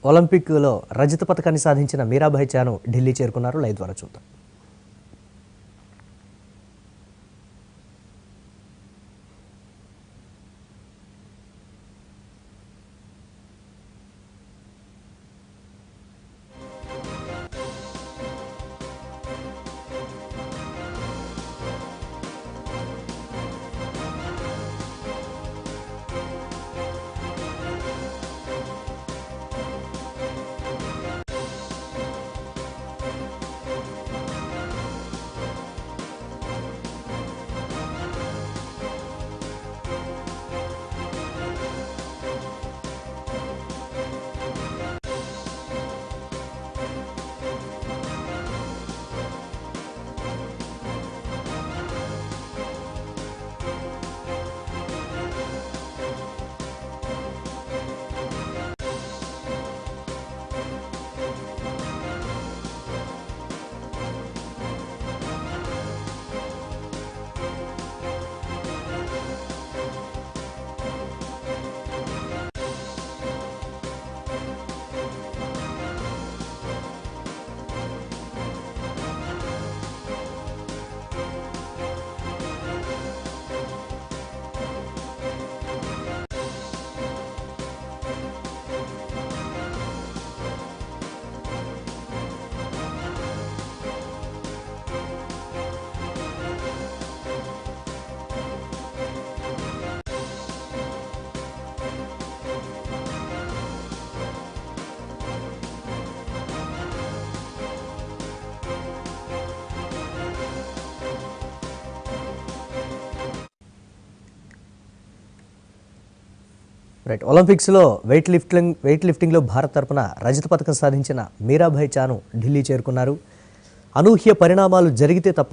ఒలింపిక్లో రజత పథకాన్ని సాధించిన మీరాబాయి చాను ఢిల్లీ చేరుకున్నారు లైవ్ ద్వారా చూద్దాం రైట్ ఒలింపిక్స్లో వెయిట్ లిఫ్టింగ్ వెయిట్ లిఫ్టింగ్లో భారత్ తరపున రజత పథకం సాధించిన మీరాభాయ్ చాను ఢిల్లీ చేరుకున్నారు అనూహ్య పరిణామాలు జరిగితే తప్ప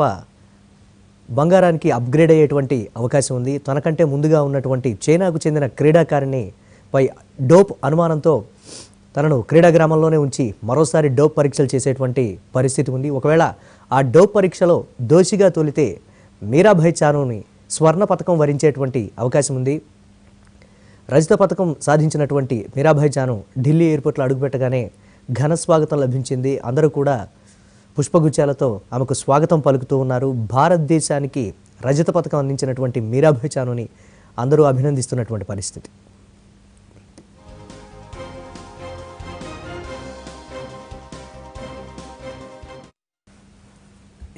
బంగారానికి అప్గ్రేడ్ అయ్యేటువంటి అవకాశం ఉంది తనకంటే ముందుగా ఉన్నటువంటి చైనాకు చెందిన క్రీడాకారిణి పై డోప్ అనుమానంతో తనను క్రీడా గ్రామంలోనే ఉంచి మరోసారి డోప్ పరీక్షలు చేసేటువంటి పరిస్థితి ఉంది ఒకవేళ ఆ డోప్ పరీక్షలో దోషిగా తోలితే మీరాభాయ్ చానుని స్వర్ణ పథకం వరించేటువంటి అవకాశం ఉంది రజత పథకం సాధించినటువంటి మీరాభాయ్ చాను ఢిల్లీ ఎయిర్పోర్ట్లో అడుగుపెట్టగానే ఘన స్వాగతం లభించింది అందరూ కూడా పుష్పగుచ్చాలతో ఆమెకు స్వాగతం పలుకుతూ ఉన్నారు భారతదేశానికి రజత పథకం అందించినటువంటి మీరాభాయ్ చానుని అందరూ అభినందిస్తున్నటువంటి పరిస్థితి